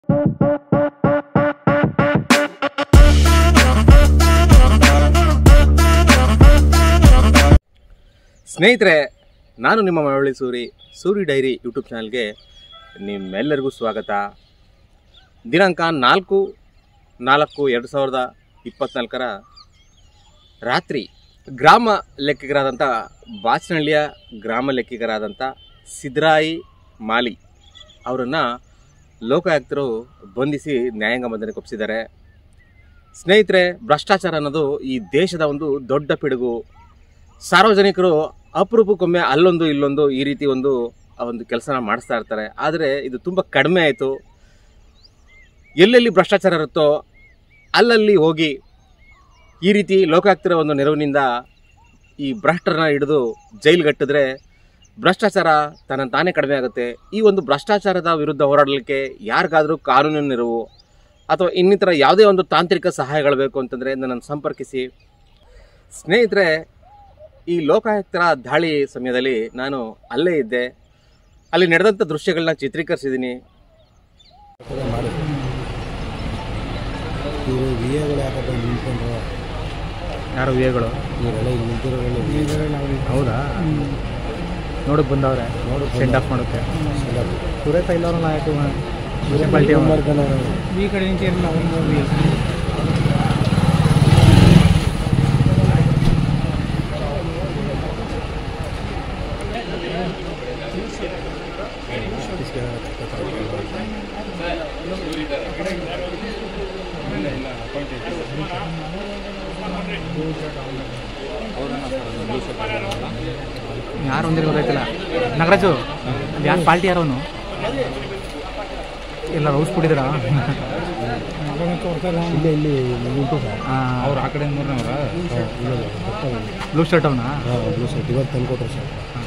ಸ್ನೇಹಿತರೆ ನಾನು ನಿಮ್ಮ ಮಳವಳ್ಳಿ ಸೂರಿ ಸೂರಿ ಡೈರಿ ಯೂಟ್ಯೂಬ್ ಚಾನಲ್ಗೆ ನಿಮ್ಮೆಲ್ಲರಿಗೂ ಸ್ವಾಗತ ದಿನಾಂಕ ನಾಲ್ಕು ನಾಲ್ಕು ಎರಡು ಸಾವಿರದ ಇಪ್ಪತ್ನಾಲ್ಕರ ರಾತ್ರಿ ಗ್ರಾಮ ಲೆಕ್ಕಿಗರಾದಂಥ ಬಾಚನಹಳ್ಳಿಯ ಗ್ರಾಮ ಲೆಕ್ಕಿಗರಾದಂಥ ಸಿದ್ರಾಯಿ ಮಾಲಿ ಅವರನ್ನು ಲೋಕಾಯುಕ್ತರು ಬಂಧಿಸಿ ನ್ಯಾಯಾಂಗ ಬಂಧನಕ್ಕೆ ಒಪ್ಪಿಸಿದ್ದಾರೆ ಸ್ನೇಹಿತರೆ ಭ್ರಷ್ಟಾಚಾರ ಅನ್ನೋದು ಈ ದೇಶದ ಒಂದು ದೊಡ್ಡ ಪಿಡುಗು ಸಾರ್ವಜನಿಕರು ಅಪರೂಪಕ್ಕೊಮ್ಮೆ ಅಲ್ಲೊಂದು ಇಲ್ಲೊಂದು ಈ ರೀತಿ ಒಂದು ಆ ಒಂದು ಕೆಲಸನ ಮಾಡಿಸ್ತಾ ಇರ್ತಾರೆ ಆದರೆ ಇದು ತುಂಬ ಕಡಿಮೆ ಆಯಿತು ಎಲ್ಲೆಲ್ಲಿ ಭ್ರಷ್ಟಾಚಾರ ಇರುತ್ತೋ ಅಲ್ಲಲ್ಲಿ ಹೋಗಿ ಈ ರೀತಿ ಲೋಕಾಯುಕ್ತರ ಒಂದು ನೆರವಿನಿಂದ ಈ ಭ್ರಷ್ಟರನ್ನ ಹಿಡಿದು ಜೈಲ್ಗಟ್ಟಿದ್ರೆ ಭ್ರಷ್ಟಾಚಾರ ತನ್ನ ತಾನೇ ಕಡಿಮೆ ಆಗುತ್ತೆ ಈ ಒಂದು ಭ್ರಷ್ಟಾಚಾರದ ವಿರುದ್ಧ ಹೋರಾಡಲಿಕ್ಕೆ ಯಾರಿಗಾದರೂ ಕಾನೂನಿನ ನೆರವು ಅಥವಾ ಇನ್ನಿತರ ಯಾವುದೇ ಒಂದು ತಾಂತ್ರಿಕ ಸಹಾಯಗಳು ಬೇಕು ಅಂತಂದರೆ ನನ್ನನ್ನು ಸಂಪರ್ಕಿಸಿ ಸ್ನೇಹಿತರೆ ಈ ಲೋಕಾಯುಕ್ತರ ದಾಳಿ ಸಮಯದಲ್ಲಿ ನಾನು ಅಲ್ಲೇ ಇದ್ದೆ ಅಲ್ಲಿ ನಡೆದಂಥ ದೃಶ್ಯಗಳನ್ನ ಚಿತ್ರೀಕರಿಸಿದ್ದೀನಿ ಇವರು ವಿ ಎಗಳು ಯಾಕಪ್ಪ ನಿಂತ್ಕೊಂಡ್ರು ಯಾರು ವಿಎಗಳು ಇವರೆಲ್ಲ ಇಲ್ಲಿ ನಿಂತಿರೋರೆಲ್ಲ ಹೌದಾ ನೋಡಕ್ ಬಂದವ್ರೆ ನೋಡು ಸೆಂಡ್ ಆಫ್ ಮಾಡೋಕ್ಕೆ ಸುರೇಶ ಇಲ್ಲವ್ರಲ್ಲ ಯಾಕೆ ಮುನ್ಸಿಪಾಲ್ಟಿ ಮಾಡ್ಕೊಂಡವ್ರು ಈ ಕಡೆ నుంచి ಎಲ್ಲ ಒಂದು ಹೋಗಿ ಯಾರು ಒಂದಿರ ಗೊತ್ತಾಯ್ತಿಲ್ಲ ನಗರಾಜು ಅಲ್ಲಿ ಯಾರು ಪಾರ್ಟಿ ಯಾರವನು ಎಲ್ಲ ರೌಸ್ ಕೊಟ್ಟಿದ್ದೀರಾ ಇಲ್ಲೇ ಇಲ್ಲಿ ನಿಂತು ಸರ್ ಅವ್ರು ಆ ಕಡೆ ಮೂರನವರ ಇಲ್ಲ ಬ್ಲೂ ಶರ್ಟ್ ಅವನ ಹಾಂ ಬ್ಲೂ ಶರ್ಟ್ ಇವತ್ತು ತಂದ್ಕೊಟ್ರು ಸರ್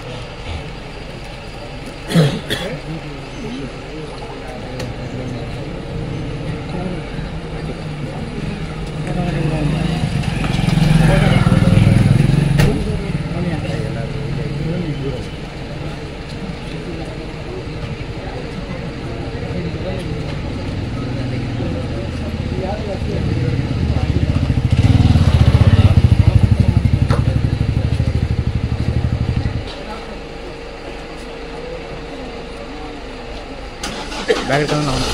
ಬ್ಯಾಗ್ ಇಟ್ಕೊಂಡು ಅವನು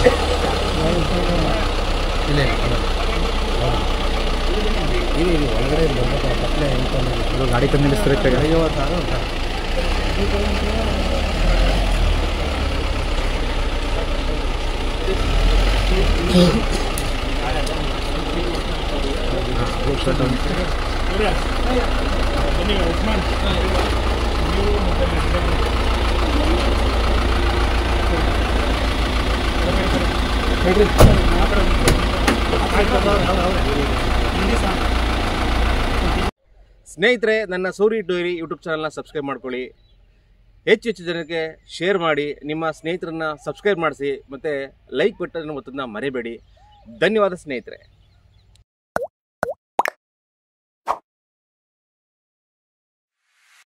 ಇಲ್ಲ ಇಲ್ಲಿ ಇಲ್ಲಿ ಒಳಗಡೆ ಬರ್ಬೇಕು ಕತ್ಲೆ ಎಂತ ಗಾಡಿ ತಂದು ನಿಲ್ಲಿಸ್ತಾರೆ ಬ್ಲೂ ಶರ್ಟ್ ಅವನು ಸ್ನೇಹಿತರೆ ನನ್ನ ಸೂರಿ ಡೈರಿ ಯೂಟ್ಯೂಬ್ ಚಾನಲ್ನ ಸಬ್ಸ್ಕ್ರೈಬ್ ಮಾಡ್ಕೊಳ್ಳಿ ಹೆಚ್ಚು ಹೆಚ್ಚು ಜನಕ್ಕೆ ಶೇರ್ ಮಾಡಿ ನಿಮ್ಮ ಸ್ನೇಹಿತರನ್ನ ಸಬ್ಸ್ಕ್ರೈಬ್ ಮಾಡಿಸಿ ಮತ್ತು ಲೈಕ್ ಬಟನ್ ಒತ್ತೋದನ್ನ ಮರಿಬೇಡಿ ಧನ್ಯವಾದ ಸ್ನೇಹಿತರೆ